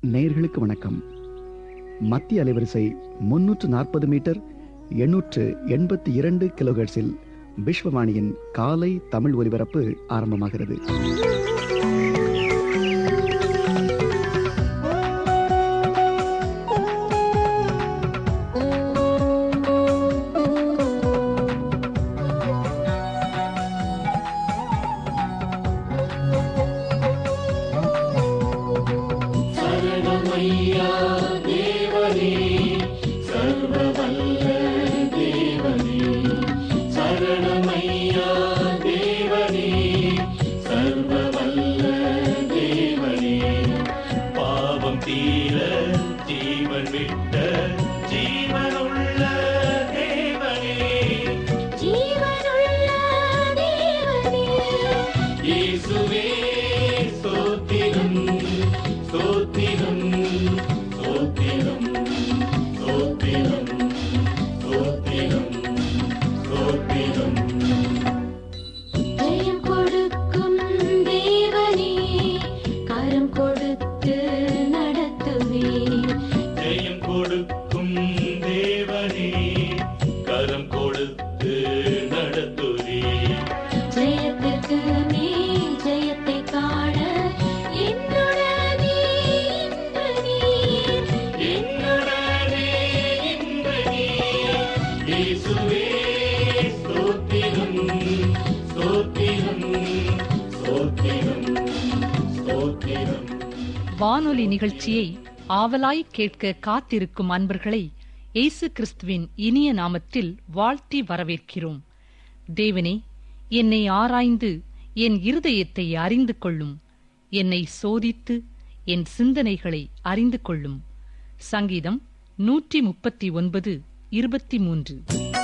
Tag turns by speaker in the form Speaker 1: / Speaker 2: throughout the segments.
Speaker 1: நேயர்களுக்கு வணக்கம் மத்திய அலைவரிசை முன்னூற்று நாற்பது மீட்டர் எண்ணூற்று எண்பத்தி இரண்டு கிலோஹெர்ட்ஸில் விஸ்வவாணியின் காலை தமிழ் ஒலிபரப்பு ஆரம்பமாகிறது
Speaker 2: பாவம் தீர ஜீவன் விட்ட ஜீவனுள்ள தேவனே
Speaker 3: ஜீவனுள்ள தேவனே
Speaker 2: இயேசுவே ஸ்தோத்திரம் ஸ்தோத்திரம் ஸ்தோத்திரம் ஸ்தோத்திரம் ஸ்தோத்திரம் ஸ்தோத்திரம்
Speaker 3: ஜெயம் கொடுக்கும் தேவனே கரம் கொடுத்து நடத்துவே
Speaker 2: ஜெயம் கொடுக்கும் தேவனே கரம் கொடுத்து நடத்துவே
Speaker 3: ஜெயத்திற்கு மேல் ஜெயத்தை காண என்னுடனே இன்று நீர்
Speaker 2: என்னுடனே இன்று நீ இயேசுவே ஸ்தோத்திரம் ஸ்தோத்திரம் ஸ்தோத்திரம் ஸ்தோத்திரம்
Speaker 4: வானொலி நிகழ்ச்சியை ஆவலாய் கேட்க காத்திருக்கும் அன்பர்களை இயேசு கிறிஸ்துவின் இனிய நாமத்தில் வாழ்த்தி வரவேற்கிறோம் தேவனே என்னை ஆராய்ந்து என் இருதயத்தை அறிந்து கொள்ளும் என்னை சோதித்து என் சிந்தனைகளை அறிந்து கொள்ளும் சங்கீதம் நூற்றி முப்பத்தி ஒன்பது இருபத்தி மூன்று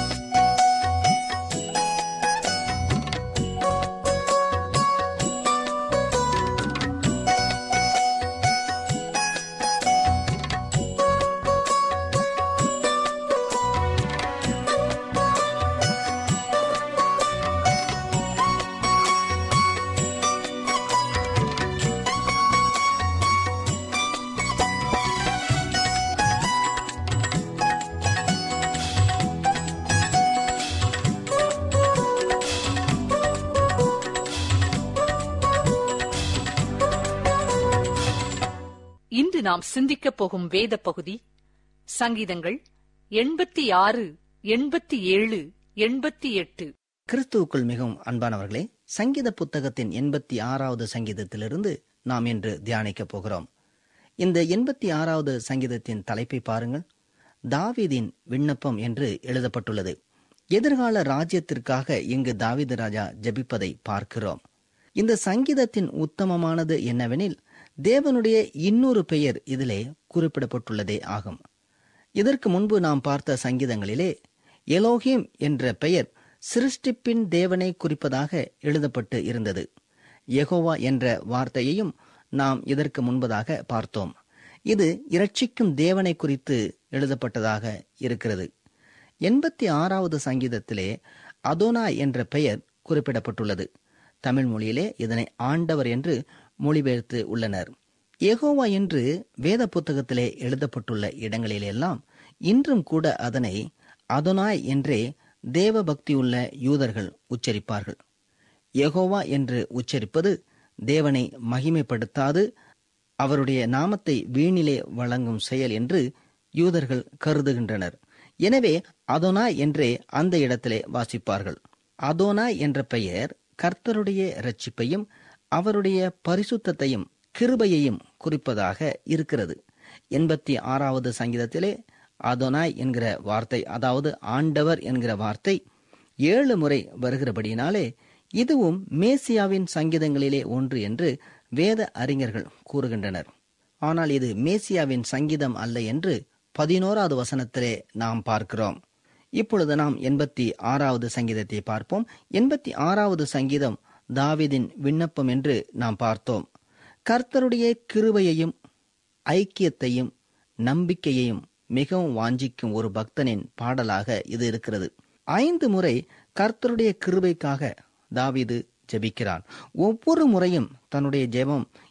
Speaker 4: இன்று நாம் சிந்திக்கப் போகும் வேத பகுதி சங்கீதங்கள் எண்பத்தி ஆறு எண்பத்தி ஏழு எண்பத்தி எட்டு
Speaker 5: கிறிஸ்துவுக்குள் மிகவும் அன்பானவர்களே சங்கீத புத்தகத்தின் எண்பத்தி ஆறாவது சங்கீதத்திலிருந்து நாம் இன்று தியானிக்கப் போகிறோம் இந்த எண்பத்தி ஆறாவது சங்கீதத்தின் தலைப்பை பாருங்கள் தாவீதின் விண்ணப்பம் என்று எழுதப்பட்டுள்ளது எதிர்கால ராஜ்யத்திற்காக இங்கு தாவீது ராஜா ஜெபிப்பதை பார்க்கிறோம் இந்த சங்கீதத்தின் உத்தமமானது என்னவெனில் தேவனுடைய இன்னொரு பெயர் இதிலே குறிப்பிடப்பட்டுள்ளதே ஆகும் இதற்கு முன்பு நாம் பார்த்த சங்கீதங்களிலே எலோஹிம் என்ற பெயர் சிருஷ்டிப்பின் தேவனை குறிப்பதாக எழுதப்பட்டு இருந்தது யெகோவா என்ற வார்த்தையையும் நாம் இதற்கு முன்பதாக பார்த்தோம் இது இரட்சிக்கும் தேவனை குறித்து எழுதப்பட்டதாக இருக்கிறது எண்பத்தி ஆறாவது சங்கீதத்திலே அதோனா என்ற பெயர் குறிப்பிடப்பட்டுள்ளது தமிழ் மொழியிலே இதனை ஆண்டவர் என்று மொழிபெயர்த்து உள்ளனர் யெகோவா என்று வேத புத்தகத்திலே எழுதப்பட்டுள்ள இடங்களிலெல்லாம் இன்றும் கூட அதனை அதொனாய் என்றே தேவ பக்தியுள்ள யூதர்கள் உச்சரிப்பார்கள் யெகோவா என்று உச்சரிப்பது தேவனை மகிமைப்படுத்தாது அவருடைய நாமத்தை வீணிலே வழங்கும் செயல் என்று யூதர்கள் கருதுகின்றனர் எனவே அதோனா என்றே அந்த இடத்திலே வாசிப்பார்கள் அதோனா என்ற பெயர் கர்த்தருடைய இரட்சிப்பையும் அவருடைய பரிசுத்தத்தையும் கிருபையையும் குறிப்பதாக இருக்கிறது எண்பத்தி ஆறாவது சங்கீதத்திலே அதோனாய் என்கிற வார்த்தை அதாவது ஆண்டவர் என்கிற வார்த்தை ஏழு முறை வருகிறபடியினாலே இதுவும் மேசியாவின் சங்கீதங்களிலே ஒன்று என்று வேத அறிஞர்கள் கூறுகின்றனர் ஆனால் இது மேசியாவின் சங்கீதம் அல்ல என்று பதினோராவது வசனத்திலே நாம் பார்க்கிறோம் இப்பொழுது நாம் எண்பத்தி ஆறாவது சங்கீதத்தை பார்ப்போம் எண்பத்தி ஆறாவது சங்கீதம் தாவீதின் விண்ணப்பம் என்று நாம் பார்த்தோம் கர்த்தருடைய கிருபையையும் ஐக்கியத்தையும் நம்பிக்கையையும் மிகவும் வாஞ்சிக்கும் ஒரு பக்தனின் பாடலாக இது இருக்கிறது ஐந்து முறை கர்த்தருடைய கிருபைக்காக தாவீது ஜெபிக்கிறான் ஒவ்வொரு முறையும் தன்னுடைய ஜெபம்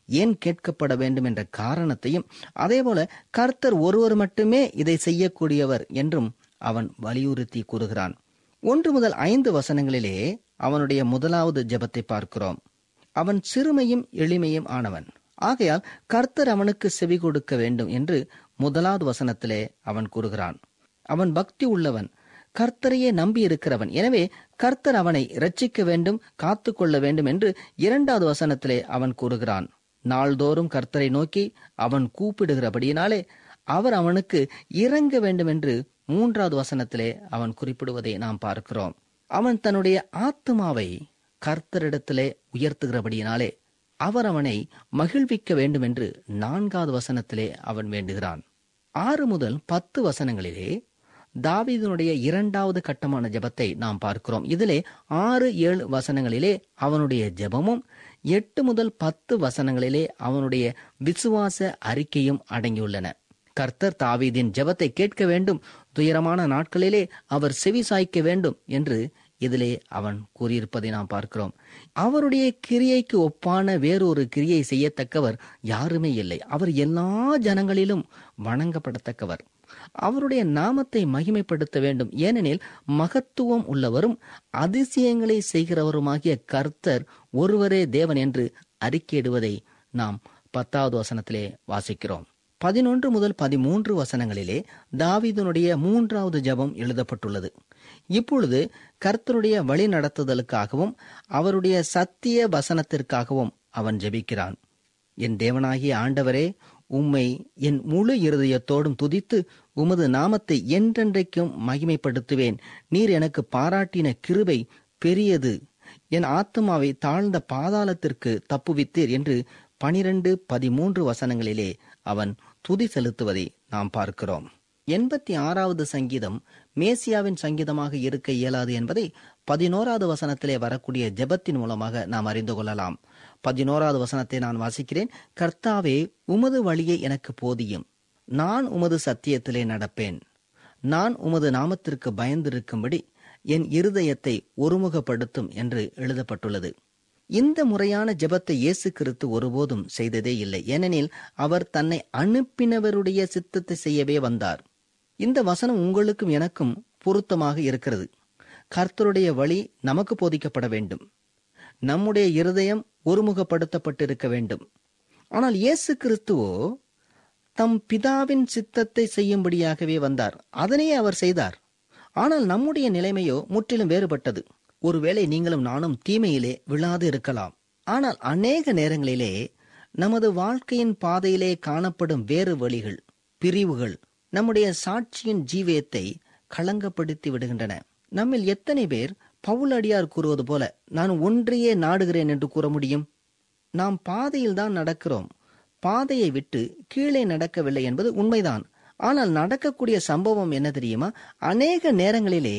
Speaker 5: ஏன் கேட்கப்பட வேண்டும் என்ற காரணத்தையும் அதேபோல கர்த்தர் ஒருவர் மட்டுமே இதை செய்யக்கூடியவர் என்றும் அவன் வலியுறுத்தி கூறுகிறான் ஒன்று முதல் ஐந்து வசனங்களிலே அவனுடைய முதலாவது ஜெபத்தை பார்க்கிறோம் அவன் சிறுமையும் எளிமையும் ஆனவன் ஆகையால் கர்த்தர் அவனுக்கு செவி கொடுக்க வேண்டும் என்று முதலாவது வசனத்திலே அவன் கூறுகிறான் அவன் பக்தி உள்ளவன் கர்த்தரையே நம்பி இருக்கிறவன் எனவே கர்த்தர் அவனை இரட்சிக்க வேண்டும் காத்து கொள்ள வேண்டும் என்று இரண்டாவது வசனத்திலே அவன் கூறுகிறான் நாள்தோறும் கர்த்தரை நோக்கி அவன் கூப்பிடுகிறபடியினாலே அவர் அவனுக்கு இறங்க வேண்டும் என்று மூன்றாவது வசனத்திலே அவன் குறிப்பிடுவதை நாம் பார்க்கிறோம் அவன் தன்னுடைய ஆத்மாவை கர்த்தரிடத்திலே உயர்த்துகிறபடியினாலே அவர் அவனை மகிழ்விக்க வேண்டும் என்று நான்காவது வசனத்திலே அவன் வேண்டுகிறான் ஆறு முதல் பத்து வசனங்களிலே தாவீதினுடைய இரண்டாவது கட்டமான ஜெபத்தை நாம் பார்க்கிறோம் இதிலே ஆறு ஏழு வசனங்களிலே அவனுடைய ஜெபமும் எட்டு முதல் பத்து வசனங்களிலே அவனுடைய விசுவாச அறிக்கையும் அடங்கியுள்ளன கர்த்தர் தாவீதின் ஜெபத்தை கேட்க வேண்டும் துயரமான நாட்களிலே அவர் செவி சாய்க்க வேண்டும் என்று இதிலே அவன் கூறியிருப்பதை நாம் பார்க்கிறோம் அவருடைய கிரியைக்கு ஒப்பான வேறொரு கிரியை செய்யத்தக்கவர் யாருமே இல்லை அவர் எல்லா ஜனங்களிலும் வணங்கப்படத்தக்கவர் அவருடைய நாமத்தை மகிமைப்படுத்த வேண்டும் ஏனெனில் மகத்துவம் உள்ளவரும் அதிசயங்களை செய்கிறவருமாகிய கர்த்தர் ஒருவரே தேவன் என்று அறிக்கையிடுவதை நாம் பத்தாவது வசனத்திலே வாசிக்கிறோம் பதினொன்று முதல் பதிமூன்று வசனங்களிலே தாவீதுனுடைய மூன்றாவது ஜெபம் எழுதப்பட்டுள்ளது இப்பொழுது கர்த்தருடைய வழி நடத்துதலுக்காகவும் அவருடைய சத்திய வசனத்திற்காகவும் அவன் ஜெபிக்கிறான் என் தேவனாகிய ஆண்டவரே உம்மை என் முழு இருதயத்தோடும் துதித்து உமது நாமத்தை என்றென்றைக்கும் மகிமைப்படுத்துவேன் நீர் எனக்கு பாராட்டின கிருபை பெரியது என் ஆத்மாவை தாழ்ந்த பாதாளத்திற்கு தப்புவித்தீர் என்று பனிரெண்டு பதிமூன்று வசனங்களிலே அவன் துதி செலுத்துவதை நாம் பார்க்கிறோம் எண்பத்தி ஆறாவது சங்கீதம் மேசியாவின் சங்கீதமாக இருக்க இயலாது என்பதை பதினோராவது வசனத்திலே வரக்கூடிய ஜெபத்தின் மூலமாக நாம் அறிந்து கொள்ளலாம் பதினோராவது வசனத்தை நான் வாசிக்கிறேன் கர்த்தாவே உமது வழியை எனக்கு போதியும் நான் உமது சத்தியத்திலே நடப்பேன் நான் உமது நாமத்திற்கு பயந்திருக்கும்படி என் இருதயத்தை ஒருமுகப்படுத்தும் என்று எழுதப்பட்டுள்ளது இந்த முறையான ஜெபத்தை இயேசு கிறிஸ்து ஒருபோதும் செய்ததே இல்லை ஏனெனில் அவர் தன்னை அனுப்பினவருடைய சித்தத்தை செய்யவே வந்தார் இந்த வசனம் உங்களுக்கும் எனக்கும் பொருத்தமாக இருக்கிறது கர்த்தருடைய வழி நமக்கு போதிக்கப்பட வேண்டும் நம்முடைய இருதயம் ஒருமுகப்படுத்தப்பட்டிருக்க வேண்டும் ஆனால் இயேசு கிறிஸ்துவோ தம் பிதாவின் சித்தத்தை செய்யும்படியாகவே வந்தார் அதனையே அவர் செய்தார் ஆனால் நம்முடைய நிலைமையோ முற்றிலும் வேறுபட்டது ஒருவேளை நீங்களும் நானும் தீமையிலே விழாது இருக்கலாம் ஆனால் அநேக நேரங்களிலே நமது வாழ்க்கையின் பாதையிலே காணப்படும் வேறு வழிகள் பிரிவுகள் நம்முடைய சாட்சியின் ஜீவியத்தை களங்கப்படுத்தி விடுகின்றன நம்மில் எத்தனை பேர் பவுல் அடியார் கூறுவது போல நான் ஒன்றையே நாடுகிறேன் என்று கூற முடியும் நாம் பாதையில் தான் நடக்கிறோம் பாதையை விட்டு கீழே நடக்கவில்லை என்பது உண்மைதான் ஆனால் நடக்கக்கூடிய சம்பவம் என்ன தெரியுமா அநேக நேரங்களிலே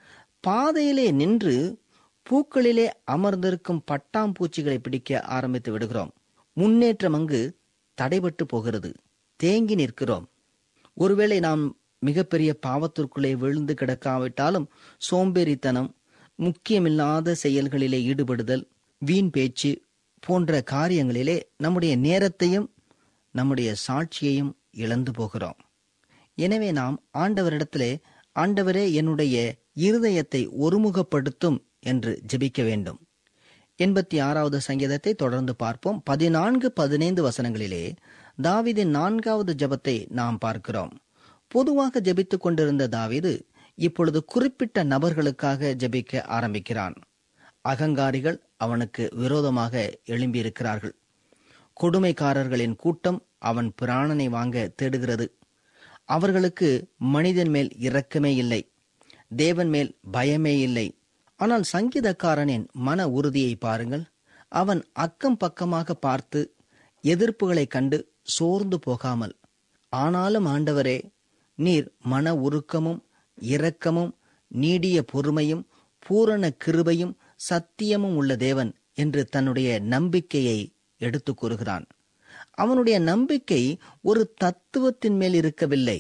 Speaker 5: பாதையிலே நின்று பூக்களிலே அமர்ந்திருக்கும் பட்டாம்பூச்சிகளை பிடிக்க ஆரம்பித்து விடுகிறோம் முன்னேற்றம் அங்கு தடைபட்டு போகிறது தேங்கி நிற்கிறோம் ஒருவேளை நாம் மிகப்பெரிய பாவத்திற்குள்ளே விழுந்து கிடக்காவிட்டாலும் சோம்பேறித்தனம் முக்கியமில்லாத செயல்களிலே ஈடுபடுதல் வீண் பேச்சு போன்ற காரியங்களிலே நம்முடைய நேரத்தையும் நம்முடைய சாட்சியையும் இழந்து போகிறோம் எனவே நாம் ஆண்டவரிடத்திலே ஆண்டவரே என்னுடைய இருதயத்தை ஒருமுகப்படுத்தும் என்று ஜெபிக்க வேண்டும் எண்பத்தி ஆறாவது சங்கீதத்தை தொடர்ந்து பார்ப்போம் பதினான்கு பதினைந்து வசனங்களிலே தாவீதின் நான்காவது ஜெபத்தை நாம் பார்க்கிறோம் பொதுவாக ஜெபித்துக் கொண்டிருந்த தாவீது இப்பொழுது குறிப்பிட்ட நபர்களுக்காக ஜெபிக்க ஆரம்பிக்கிறான் அகங்காரிகள் அவனுக்கு விரோதமாக எழும்பியிருக்கிறார்கள் கொடுமைக்காரர்களின் கூட்டம் அவன் பிராணனை வாங்க தேடுகிறது அவர்களுக்கு மனிதன் மேல் இரக்கமே இல்லை தேவன் மேல் பயமே இல்லை ஆனால் சங்கீதக்காரனின் மன உறுதியை பாருங்கள் அவன் அக்கம் பக்கமாக பார்த்து எதிர்ப்புகளைக் கண்டு சோர்ந்து போகாமல் ஆனாலும் ஆண்டவரே நீர் மன உருக்கமும் இரக்கமும் நீடிய பொறுமையும் பூரண கிருபையும் சத்தியமும் உள்ள தேவன் என்று தன்னுடைய நம்பிக்கையை எடுத்துக் கூறுகிறான் அவனுடைய நம்பிக்கை ஒரு தத்துவத்தின் மேல் இருக்கவில்லை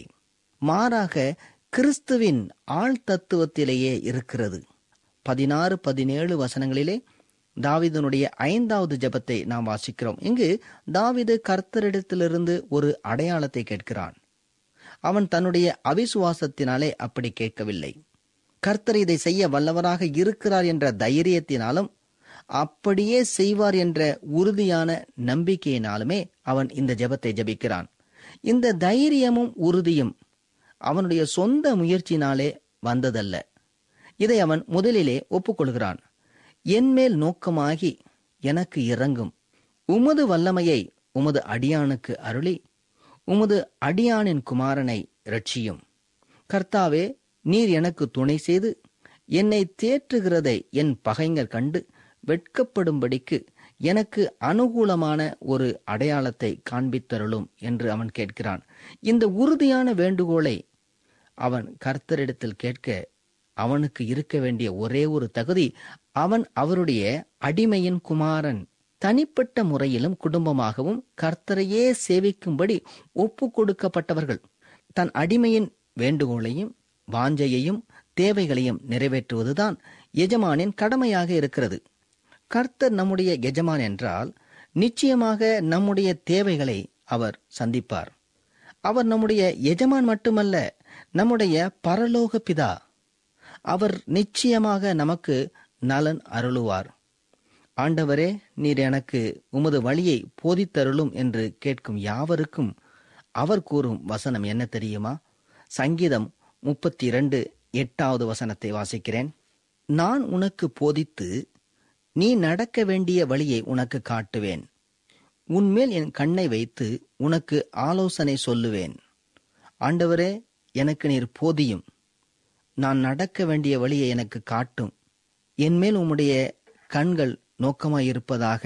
Speaker 5: மாறாக கிறிஸ்துவின் ஆள் தத்துவத்திலேயே இருக்கிறது பதினாறு பதினேழு வசனங்களிலே தாவீதனுடைய ஐந்தாவது ஜெபத்தை நாம் வாசிக்கிறோம் இங்கு தாவீது கர்த்தரிடத்திலிருந்து ஒரு அடையாளத்தை கேட்கிறான் அவன் தன்னுடைய அவிசுவாசத்தினாலே அப்படி கேட்கவில்லை கர்த்தர் இதை செய்ய வல்லவராக இருக்கிறார் என்ற தைரியத்தினாலும் அப்படியே செய்வார் என்ற உறுதியான நம்பிக்கையினாலுமே அவன் இந்த ஜெபத்தை ஜெபிக்கிறான் இந்த தைரியமும் உறுதியும் அவனுடைய சொந்த முயற்சினாலே வந்ததல்ல இதை அவன் முதலிலே ஒப்புக்கொள்கிறான் என்மேல் நோக்கமாகி எனக்கு இறங்கும் உமது வல்லமையை உமது அடியானுக்கு அருளி உமது அடியானின் குமாரனை ரட்சியும் கர்த்தாவே நீர் எனக்கு துணை செய்து என்னை தேற்றுகிறதை என் பகைஞர் கண்டு வெட்கப்படும்படிக்கு எனக்கு அனுகூலமான ஒரு அடையாளத்தை காண்பித்தருளும் என்று அவன் கேட்கிறான் இந்த உறுதியான வேண்டுகோளை அவன் கர்த்தரிடத்தில் கேட்க அவனுக்கு இருக்க வேண்டிய ஒரே ஒரு தகுதி அவன் அவருடைய அடிமையின் குமாரன் தனிப்பட்ட முறையிலும் குடும்பமாகவும் கர்த்தரையே சேவிக்கும்படி ஒப்பு கொடுக்கப்பட்டவர்கள் தன் அடிமையின் வேண்டுகோளையும் வாஞ்சையையும் தேவைகளையும் நிறைவேற்றுவதுதான் எஜமானின் கடமையாக இருக்கிறது கர்த்தர் நம்முடைய எஜமான் என்றால் நிச்சயமாக நம்முடைய தேவைகளை அவர் சந்திப்பார் அவர் நம்முடைய எஜமான் மட்டுமல்ல நம்முடைய பரலோக பிதா அவர் நிச்சயமாக நமக்கு நலன் அருளுவார் ஆண்டவரே நீர் எனக்கு உமது வழியை போதித்தருளும் என்று கேட்கும் யாவருக்கும் அவர் கூறும் வசனம் என்ன தெரியுமா சங்கீதம் முப்பத்தி இரண்டு எட்டாவது வசனத்தை வாசிக்கிறேன் நான் உனக்கு போதித்து நீ நடக்க வேண்டிய வழியை உனக்கு காட்டுவேன் உன்மேல் என் கண்ணை வைத்து உனக்கு ஆலோசனை சொல்லுவேன் ஆண்டவரே எனக்கு நீர் போதியும் நான் நடக்க வேண்டிய வழியை எனக்கு காட்டும் என்மேல் உம்முடைய கண்கள் நோக்கமாயிருப்பதாக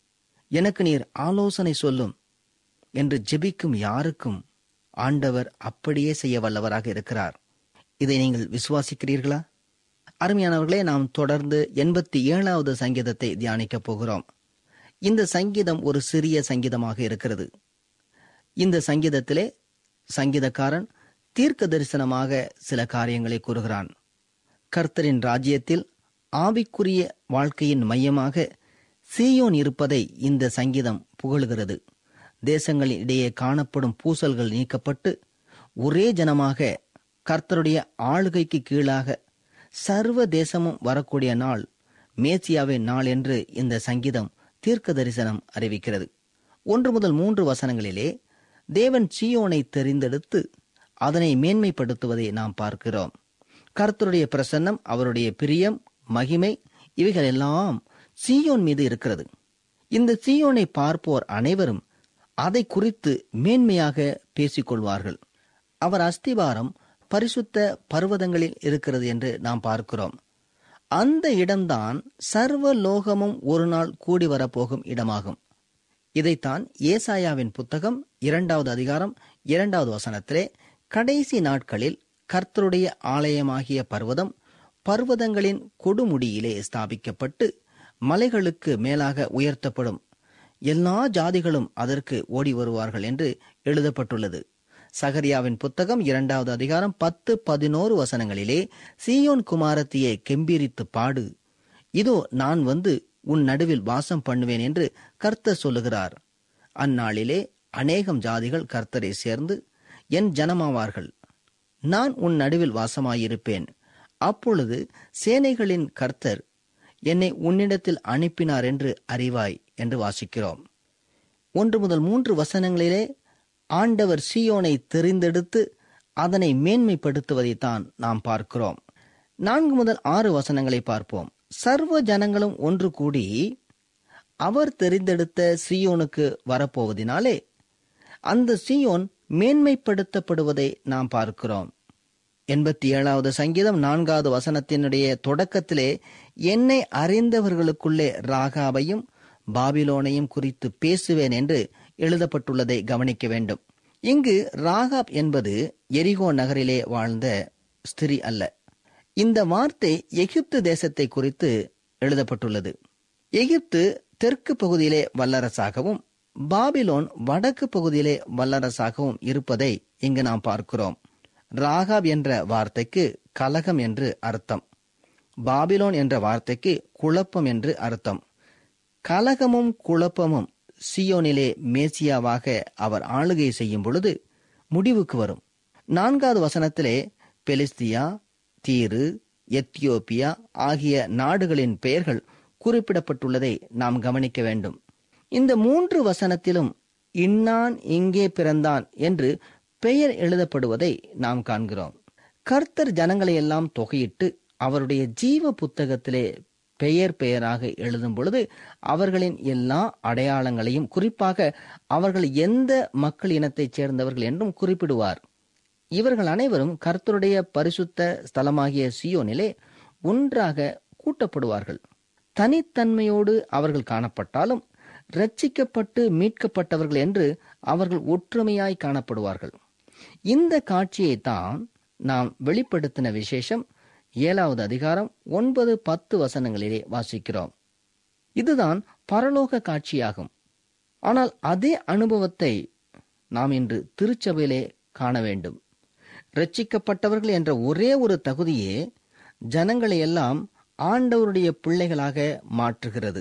Speaker 5: எனக்கு நீர் ஆலோசனை சொல்லும் என்று ஜெபிக்கும் யாருக்கும் ஆண்டவர் அப்படியே செய்ய வல்லவராக இருக்கிறார் இதை நீங்கள் விசுவாசிக்கிறீர்களா அருமையானவர்களே நாம் தொடர்ந்து எண்பத்தி ஏழாவது சங்கீதத்தை தியானிக்கப் போகிறோம் இந்த சங்கீதம் ஒரு சிறிய சங்கீதமாக இருக்கிறது இந்த சங்கீதத்திலே சங்கீதக்காரன் தீர்க்க தரிசனமாக சில காரியங்களை கூறுகிறான் கர்த்தரின் ராஜ்யத்தில் ஆவிக்குரிய வாழ்க்கையின் மையமாக சீயோன் இருப்பதை இந்த சங்கீதம் புகழுகிறது தேசங்களின் இடையே காணப்படும் பூசல்கள் நீக்கப்பட்டு ஒரே ஜனமாக கர்த்தருடைய ஆளுகைக்கு கீழாக சர்வ தேசமும் வரக்கூடிய நாள் மேசியாவின் நாள் என்று இந்த சங்கீதம் தீர்க்க தரிசனம் அறிவிக்கிறது ஒன்று முதல் மூன்று வசனங்களிலே தேவன் சீயோனை தெரிந்தெடுத்து அதனை மேன்மைப்படுத்துவதை நாம் பார்க்கிறோம் கர்த்தருடைய பிரசன்னம் அவருடைய பிரியம் மகிமை இவைகள் எல்லாம் சீயோன் மீது இருக்கிறது இந்த சீயோனை பார்ப்போர் அனைவரும் அதை குறித்து மேன்மையாக பேசிக்கொள்வார்கள் அவர் அஸ்திவாரம் பரிசுத்த பர்வதங்களில் இருக்கிறது என்று நாம் பார்க்கிறோம் அந்த இடம்தான் சர்வ லோகமும் ஒரு நாள் கூடி வரப்போகும் இடமாகும் இதைத்தான் ஏசாயாவின் புத்தகம் இரண்டாவது அதிகாரம் இரண்டாவது வசனத்திலே கடைசி நாட்களில் கர்த்தருடைய ஆலயமாகிய பர்வதம் பர்வதங்களின் கொடுமுடியிலே ஸ்தாபிக்கப்பட்டு மலைகளுக்கு மேலாக உயர்த்தப்படும் எல்லா ஜாதிகளும் அதற்கு ஓடி வருவார்கள் என்று எழுதப்பட்டுள்ளது சகரியாவின் புத்தகம் இரண்டாவது அதிகாரம் பத்து பதினோரு வசனங்களிலே சீயோன் குமாரத்தியை கெம்பீரித்து பாடு இதோ நான் வந்து உன் நடுவில் வாசம் பண்ணுவேன் என்று கர்த்தர் சொல்லுகிறார் அந்நாளிலே அநேகம் ஜாதிகள் கர்த்தரை சேர்ந்து என் ஜனமாவார்கள் நான் உன் நடுவில் வாசமாயிருப்பேன் அப்பொழுது சேனைகளின் கர்த்தர் என்னை உன்னிடத்தில் அனுப்பினார் என்று அறிவாய் என்று வாசிக்கிறோம் ஒன்று முதல் மூன்று வசனங்களிலே ஆண்டவர் சீயோனை தெரிந்தெடுத்து அதனை மேன்மைப்படுத்துவதைத்தான் நாம் பார்க்கிறோம் நான்கு முதல் ஆறு வசனங்களை பார்ப்போம் சர்வ ஜனங்களும் ஒன்று கூடி அவர் தெரிந்தெடுத்த சீயோனுக்கு வரப்போவதினாலே அந்த சீயோன் மேன்மைப்படுத்தப்படுவதை நாம் பார்க்கிறோம் எண்பத்தி ஏழாவது சங்கீதம் நான்காவது வசனத்தினுடைய தொடக்கத்திலே என்னை அறிந்தவர்களுக்குள்ளே ராகாவையும் பாபிலோனையும் குறித்து பேசுவேன் என்று எழுதப்பட்டுள்ளதை கவனிக்க வேண்டும் இங்கு ராகாப் என்பது எரிகோ நகரிலே வாழ்ந்த ஸ்திரி அல்ல இந்த வார்த்தை எகிப்து தேசத்தை குறித்து எழுதப்பட்டுள்ளது எகிப்து தெற்கு பகுதியிலே வல்லரசாகவும் பாபிலோன் வடக்கு பகுதியிலே வல்லரசாகவும் இருப்பதை இங்கு நாம் பார்க்கிறோம் ராகாப் என்ற வார்த்தைக்கு கலகம் என்று அர்த்தம் பாபிலோன் என்ற வார்த்தைக்கு குழப்பம் என்று அர்த்தம் கலகமும் குழப்பமும் சியோனிலே மேசியாவாக அவர் ஆளுகை செய்யும் பொழுது முடிவுக்கு வரும் நான்காவது வசனத்திலே பெலிஸ்தியா தீரு எத்தியோப்பியா ஆகிய நாடுகளின் பெயர்கள் குறிப்பிடப்பட்டுள்ளதை நாம் கவனிக்க வேண்டும் இந்த மூன்று வசனத்திலும் இன்னான் இங்கே பிறந்தான் என்று பெயர் எழுதப்படுவதை நாம் காண்கிறோம் கர்த்தர் ஜனங்களை எல்லாம் தொகையிட்டு அவருடைய ஜீவ புத்தகத்திலே பெயர் பெயராக எழுதும் பொழுது அவர்களின் எல்லா அடையாளங்களையும் குறிப்பாக அவர்கள் எந்த மக்கள் இனத்தைச் சேர்ந்தவர்கள் என்றும் குறிப்பிடுவார் இவர்கள் அனைவரும் கர்த்தருடைய பரிசுத்த ஸ்தலமாகிய சியோனிலே ஒன்றாக கூட்டப்படுவார்கள் தனித்தன்மையோடு அவர்கள் காணப்பட்டாலும் ரட்சிக்கப்பட்டு மீட்கப்பட்டவர்கள் என்று அவர்கள் ஒற்றுமையாய் காணப்படுவார்கள் இந்த காட்சியைத்தான் நாம் வெளிப்படுத்தின விசேஷம் ஏழாவது அதிகாரம் ஒன்பது பத்து வசனங்களிலே வாசிக்கிறோம் இதுதான் பரலோக காட்சியாகும் ஆனால் அதே அனுபவத்தை நாம் இன்று திருச்சபையிலே காண வேண்டும் ரட்சிக்கப்பட்டவர்கள் என்ற ஒரே ஒரு தகுதியே ஜனங்களை எல்லாம் ஆண்டவருடைய பிள்ளைகளாக மாற்றுகிறது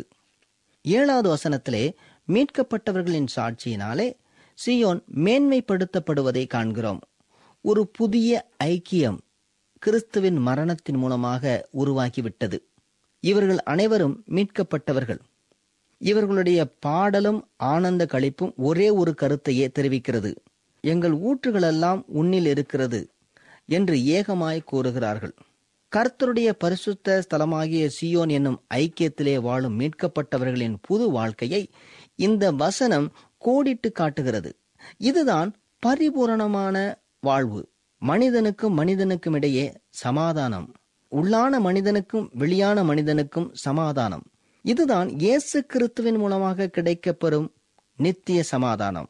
Speaker 5: ஏழாவது வசனத்திலே மீட்கப்பட்டவர்களின் சாட்சியினாலே சியோன் மேன்மைப்படுத்தப்படுவதை காண்கிறோம் ஒரு புதிய ஐக்கியம் கிறிஸ்துவின் மரணத்தின் மூலமாக உருவாகிவிட்டது இவர்கள் அனைவரும் மீட்கப்பட்டவர்கள் இவர்களுடைய பாடலும் ஆனந்த களிப்பும் ஒரே ஒரு கருத்தையே தெரிவிக்கிறது எங்கள் ஊற்றுகளெல்லாம் உன்னில் இருக்கிறது என்று ஏகமாய் கூறுகிறார்கள் கர்த்தருடைய பரிசுத்த ஸ்தலமாகிய சியோன் என்னும் ஐக்கியத்திலே வாழும் மீட்கப்பட்டவர்களின் புது வாழ்க்கையை இந்த வசனம் கோடிட்டு காட்டுகிறது இதுதான் பரிபூரணமான வாழ்வு மனிதனுக்கும் மனிதனுக்கும் இடையே சமாதானம் உள்ளான மனிதனுக்கும் வெளியான மனிதனுக்கும் சமாதானம் இதுதான் இயேசு கிறிஸ்துவின் மூலமாக கிடைக்கப்பெறும் நித்திய சமாதானம்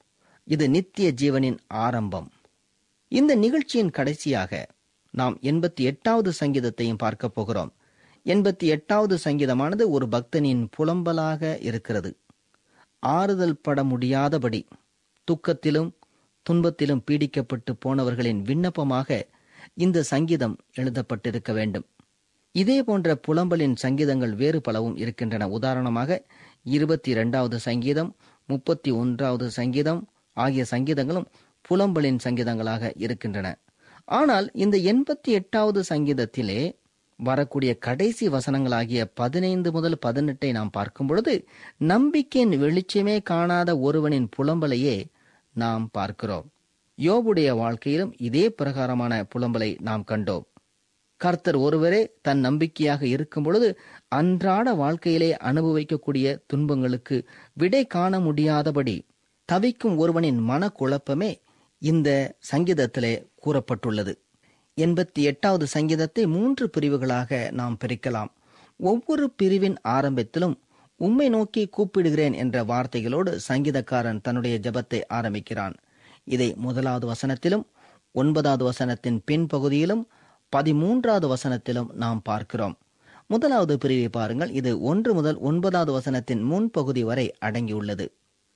Speaker 5: இது நித்திய ஜீவனின் ஆரம்பம் இந்த நிகழ்ச்சியின் கடைசியாக நாம் எண்பத்தி எட்டாவது சங்கீதத்தையும் பார்க்க போகிறோம் எண்பத்தி எட்டாவது சங்கீதமானது ஒரு பக்தனின் புலம்பலாக இருக்கிறது ஆறுதல் பட முடியாதபடி துக்கத்திலும் துன்பத்திலும் பீடிக்கப்பட்டு போனவர்களின் விண்ணப்பமாக இந்த சங்கீதம் எழுதப்பட்டிருக்க வேண்டும் இதே போன்ற புலம்பலின் சங்கீதங்கள் வேறு பலவும் இருக்கின்றன உதாரணமாக இருபத்தி இரண்டாவது சங்கீதம் முப்பத்தி ஒன்றாவது சங்கீதம் ஆகிய சங்கீதங்களும் புலம்பலின் சங்கீதங்களாக இருக்கின்றன ஆனால் இந்த எண்பத்தி எட்டாவது சங்கீதத்திலே வரக்கூடிய கடைசி வசனங்களாகிய பதினைந்து முதல் பதினெட்டை நாம் பார்க்கும் பொழுது நம்பிக்கையின் வெளிச்சமே காணாத ஒருவனின் புலம்பலையே நாம் பார்க்கிறோம் யோபுடைய வாழ்க்கையிலும் இதே பிரகாரமான புலம்பலை நாம் கண்டோம் கர்த்தர் ஒருவரே தன் நம்பிக்கையாக இருக்கும் பொழுது அன்றாட வாழ்க்கையிலே அனுபவிக்கக்கூடிய துன்பங்களுக்கு விடை காண முடியாதபடி தவிக்கும் ஒருவனின் மனக்குழப்பமே இந்த சங்கீதத்திலே கூறப்பட்டுள்ளது எண்பத்தி எட்டாவது சங்கீதத்தை மூன்று பிரிவுகளாக நாம் பிரிக்கலாம் ஒவ்வொரு பிரிவின் ஆரம்பத்திலும் உம்மை நோக்கி கூப்பிடுகிறேன் என்ற வார்த்தைகளோடு சங்கீதக்காரன் தன்னுடைய ஜெபத்தை ஆரம்பிக்கிறான் இதை முதலாவது வசனத்திலும் ஒன்பதாவது வசனத்தின் பின்பகுதியிலும் பதிமூன்றாவது வசனத்திலும் நாம் பார்க்கிறோம் முதலாவது பிரிவை பாருங்கள் இது ஒன்று முதல் ஒன்பதாவது வசனத்தின் முன்பகுதி வரை அடங்கியுள்ளது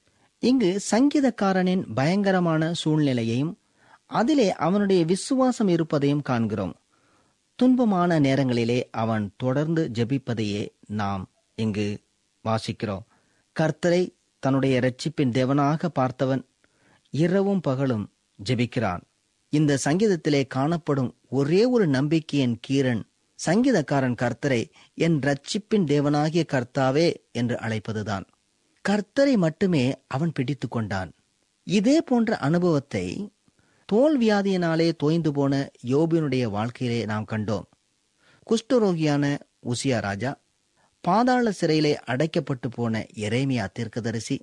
Speaker 5: இங்கு சங்கீதக்காரனின் பயங்கரமான சூழ்நிலையையும் அதிலே அவனுடைய விசுவாசம் இருப்பதையும் காண்கிறோம் துன்பமான நேரங்களிலே அவன் தொடர்ந்து ஜெபிப்பதையே நாம் இங்கு வாசிக்கிறோம் கர்த்தரை தன்னுடைய இரட்சிப்பின் தேவனாக பார்த்தவன் இரவும் பகலும் ஜெபிக்கிறான் இந்த சங்கீதத்திலே காணப்படும் ஒரே ஒரு நம்பிக்கையின் கீரன் சங்கீதக்காரன் கர்த்தரை என் ரட்சிப்பின் தேவனாகிய கர்த்தாவே என்று அழைப்பதுதான் கர்த்தரை மட்டுமே அவன் பிடித்து கொண்டான் இதே போன்ற அனுபவத்தை தோல் வியாதியினாலே தோய்ந்து போன யோபினுடைய வாழ்க்கையிலே நாம் கண்டோம் குஷ்டரோகியான உசியா ராஜா பாதாள சிறையிலே அடைக்கப்பட்டு போன எரேமியா தீர்க்கதரிசி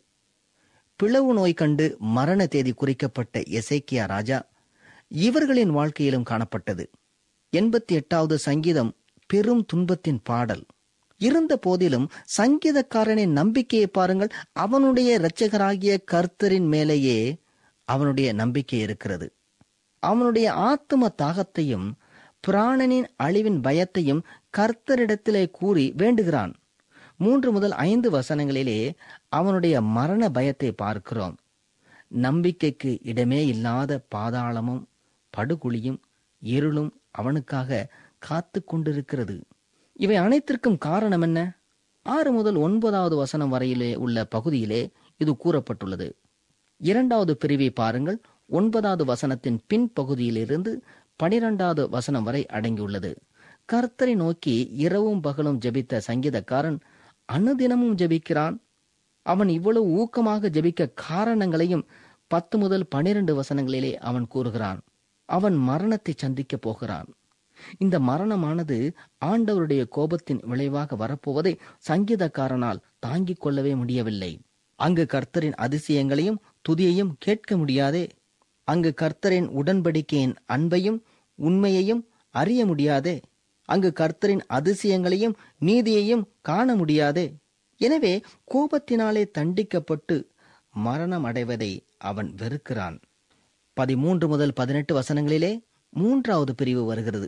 Speaker 5: பிளவு நோய் கண்டு மரண தேதி குறிக்கப்பட்ட எசேக்கியா ராஜா இவர்களின் வாழ்க்கையிலும் காணப்பட்டது எண்பத்தி எட்டாவது சங்கீதம் பெரும் துன்பத்தின் பாடல் இருந்த போதிலும் சங்கீதக்காரனின் நம்பிக்கையை பாருங்கள் அவனுடைய இரட்சகராகிய கர்த்தரின் மேலேயே அவனுடைய நம்பிக்கை இருக்கிறது அவனுடைய ஆத்தும தாகத்தையும் பிராணனின் அழிவின் பயத்தையும் கர்த்தரிடத்திலே கூறி வேண்டுகிறான் மூன்று முதல் ஐந்து வசனங்களிலே அவனுடைய மரண பயத்தை பார்க்கிறோம் நம்பிக்கைக்கு இடமே இல்லாத பாதாளமும் படுகுழியும் இருளும் அவனுக்காக காத்து கொண்டிருக்கிறது இவை அனைத்திற்கும் காரணம் என்ன ஆறு முதல் ஒன்பதாவது வசனம் வரையிலே உள்ள பகுதியிலே இது கூறப்பட்டுள்ளது இரண்டாவது பிரிவை பாருங்கள் ஒன்பதாவது வசனத்தின் பின் பகுதியிலிருந்து பனிரெண்டாவது வசனம் வரை அடங்கியுள்ளது கர்த்தரை நோக்கி இரவும் பகலும் ஜெபித்த சங்கீதக்காரன் அனுதினமும் ஜெபிக்கிறான் அவன் இவ்வளவு ஊக்கமாக ஜெபிக்க காரணங்களையும் பத்து முதல் பனிரெண்டு வசனங்களிலே அவன் கூறுகிறான் அவன் மரணத்தை சந்திக்கப் போகிறான் இந்த மரணமானது ஆண்டவருடைய கோபத்தின் விளைவாக வரப்போவதை சங்கீதக்காரனால் தாங்கிக் கொள்ளவே முடியவில்லை அங்கு கர்த்தரின் அதிசயங்களையும் துதியையும் கேட்க முடியாதே அங்கு கர்த்தரின் உடன்படிக்கையின் அன்பையும் உண்மையையும் அறிய முடியாதே அங்கு கர்த்தரின் அதிசயங்களையும் நீதியையும் காண முடியாதே எனவே கோபத்தினாலே தண்டிக்கப்பட்டு மரணம் அடைவதை அவன் வெறுக்கிறான் பதிமூன்று முதல் பதினெட்டு வசனங்களிலே மூன்றாவது பிரிவு வருகிறது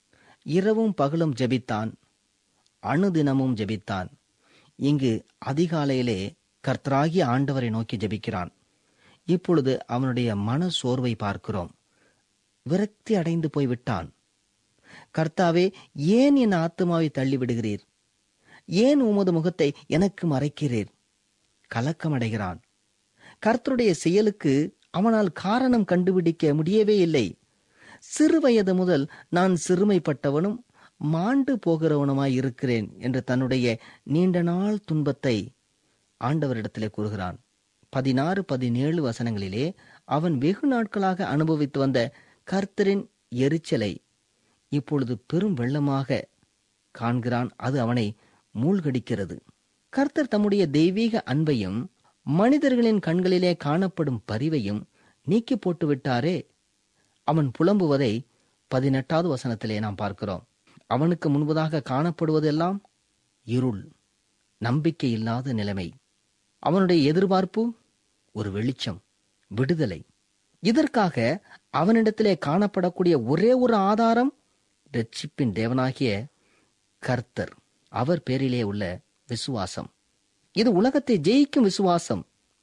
Speaker 5: இரவும் பகலும் ஜெபித்தான் அணுதினமும் ஜெபித்தான் இங்கு அதிகாலையிலே கர்த்தராகிய ஆண்டவரை நோக்கி ஜெபிக்கிறான் இப்பொழுது அவனுடைய மன சோர்வை பார்க்கிறோம் விரக்தி அடைந்து போய்விட்டான் கர்த்தாவே ஏன் என் ஆத்துமாவை தள்ளிவிடுகிறீர் ஏன் உமது முகத்தை எனக்கு மறைக்கிறீர் கலக்கமடைகிறான் கர்த்தருடைய செயலுக்கு அவனால் காரணம் கண்டுபிடிக்க முடியவே இல்லை சிறுவயது முதல் நான் சிறுமைப்பட்டவனும் மாண்டு போகிறவனுமாய் இருக்கிறேன் என்று தன்னுடைய நீண்ட நாள் துன்பத்தை ஆண்டவரிடத்திலே கூறுகிறான் பதினாறு பதினேழு வசனங்களிலே அவன் வெகு நாட்களாக அனுபவித்து வந்த கர்த்தரின் எரிச்சலை இப்பொழுது பெரும் வெள்ளமாக காண்கிறான் அது அவனை மூழ்கடிக்கிறது கர்த்தர் தம்முடைய தெய்வீக அன்பையும் மனிதர்களின் கண்களிலே காணப்படும் பரிவையும் நீக்கி போட்டு விட்டாரே அவன் புலம்புவதை பதினெட்டாவது வசனத்திலே நாம் பார்க்கிறோம் அவனுக்கு முன்பதாக காணப்படுவதெல்லாம் இருள் நம்பிக்கை இல்லாத நிலைமை அவனுடைய எதிர்பார்ப்பு ஒரு வெளிச்சம் விடுதலை இதற்காக அவனிடத்திலே காணப்படக்கூடிய ஒரே ஒரு ஆதாரம் ரட்சிப்பின் தேவனாகிய கர்த்தர் அவர் பேரிலே உள்ள விசுவாசம் இது உலகத்தை ஜெயிக்கும் விசுவாசம்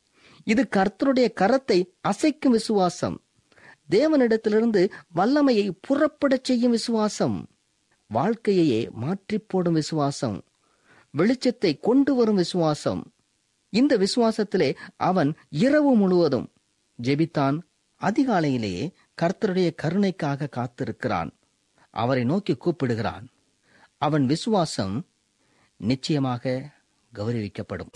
Speaker 5: இது கர்த்தருடைய கரத்தை அசைக்கும் விசுவாசம் தேவனிடத்திலிருந்து வல்லமையை புறப்படச் செய்யும் விசுவாசம் வாழ்க்கையையே மாற்றிப் போடும் விசுவாசம் வெளிச்சத்தை கொண்டு வரும் விசுவாசம் இந்த விசுவாசத்திலே அவன் இரவு முழுவதும் ஜெபித்தான் அதிகாலையிலேயே கர்த்தருடைய கருணைக்காக காத்திருக்கிறான் அவரை நோக்கி கூப்பிடுகிறான் அவன் விசுவாசம் நிச்சயமாக கௌரவிக்கப்படும்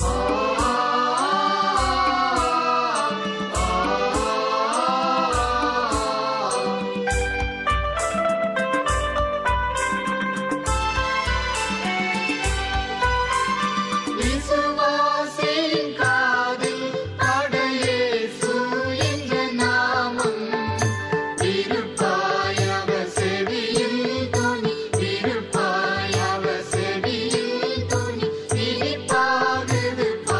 Speaker 2: விசுவாசின் காதில் அடையேசு என்ற நாமம் திருப்பாயவ செவியில் துணி திருப்பாயவ செவியில் துணி இனிப்பாகுது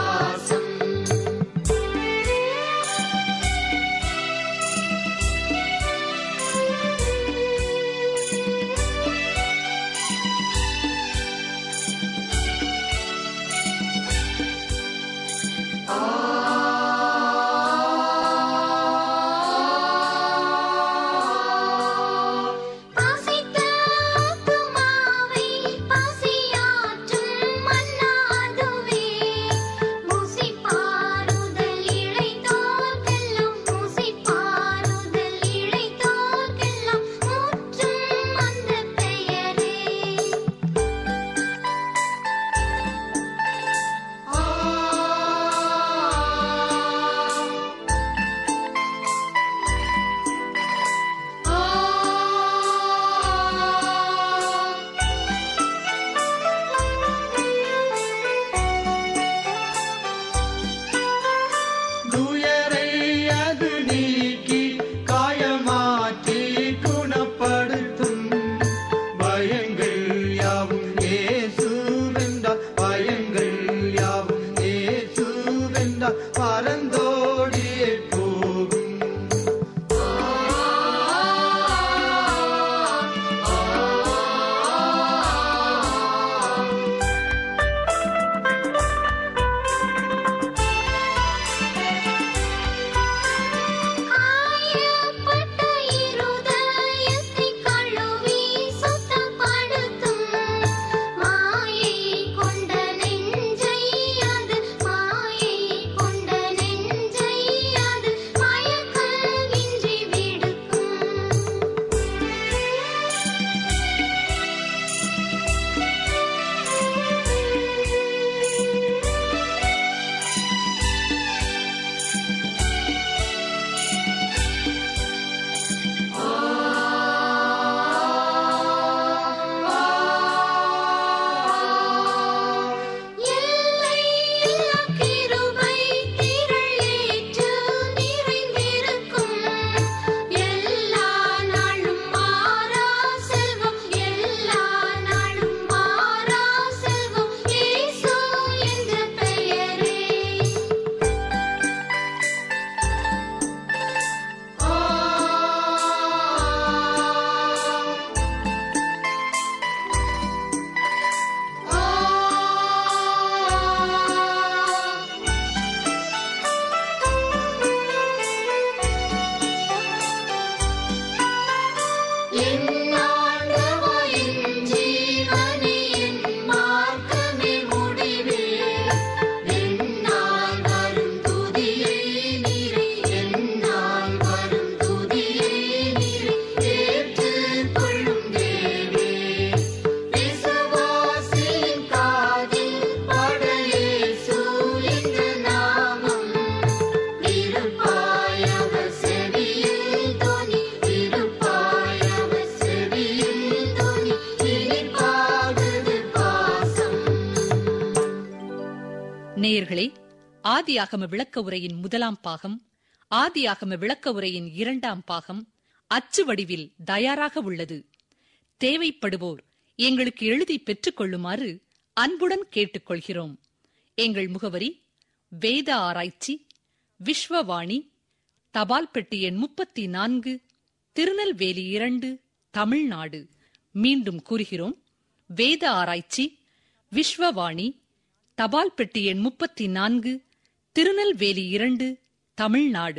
Speaker 4: ஆதியாகம விளக்க உரையின் முதலாம் பாகம் ஆதியாகம விளக்க உரையின் இரண்டாம் பாகம் அச்சு வடிவில் தயாராக உள்ளது தேவைப்படுவோர் எங்களுக்கு எழுதி பெற்றுக்கொள்ளுமாறு அன்புடன் கேட்டுக்கொள்கிறோம் எங்கள் முகவரி வேத ஆராய்ச்சி விஸ்வவாணி தபால் பெட்டி எண் முப்பத்தி நான்கு திருநெல்வேலி இரண்டு தமிழ்நாடு மீண்டும் கூறுகிறோம் வேத ஆராய்ச்சி விஸ்வவாணி தபால் பெட்டி எண் முப்பத்தி நான்கு திருநெல்வேலி இரண்டு தமிழ்நாடு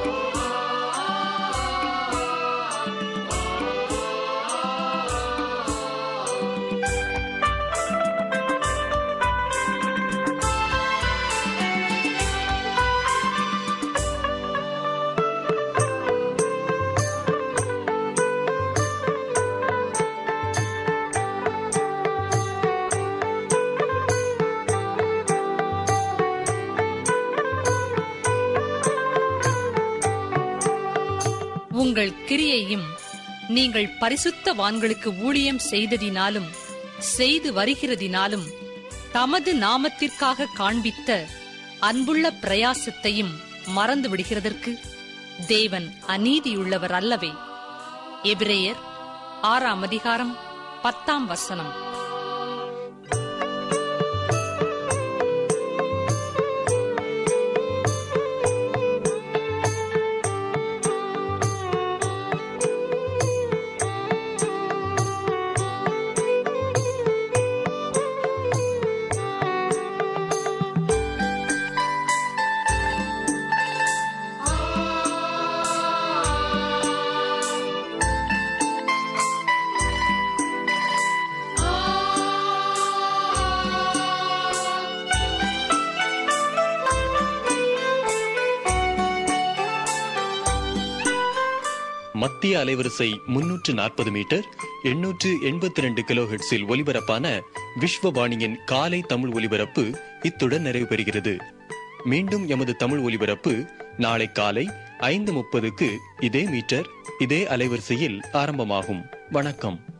Speaker 4: உங்கள் கிரியையும் நீங்கள் பரிசுத்தவான்களுக்கு ஊழியம் செய்ததினாலும் செய்து வருகிறதினாலும் தமது நாமத்திற்காக காண்பித்த அன்புள்ள பிரயாசத்தையும் மறந்து விடுகிறதற்கு தேவன் அநீதியுள்ளவர் அல்லவே எபிரேயர் ஆறாம் அதிகாரம் பத்தாம் வசனம்
Speaker 6: மத்திய அலைவரிசை முன்னூற்று நாற்பது மீட்டர் எண்ணூற்று எண்பத்தி ரெண்டு கிலோஹெட்ஸில் ஒலிபரப்பான விஸ்வவாணியின் காலை தமிழ் ஒலிபரப்பு இத்துடன் நிறைவு பெறுகிறது மீண்டும் எமது தமிழ் ஒலிபரப்பு நாளை காலை ஐந்து முப்பதுக்கு இதே மீட்டர் இதே அலைவரிசையில் ஆரம்பமாகும் வணக்கம்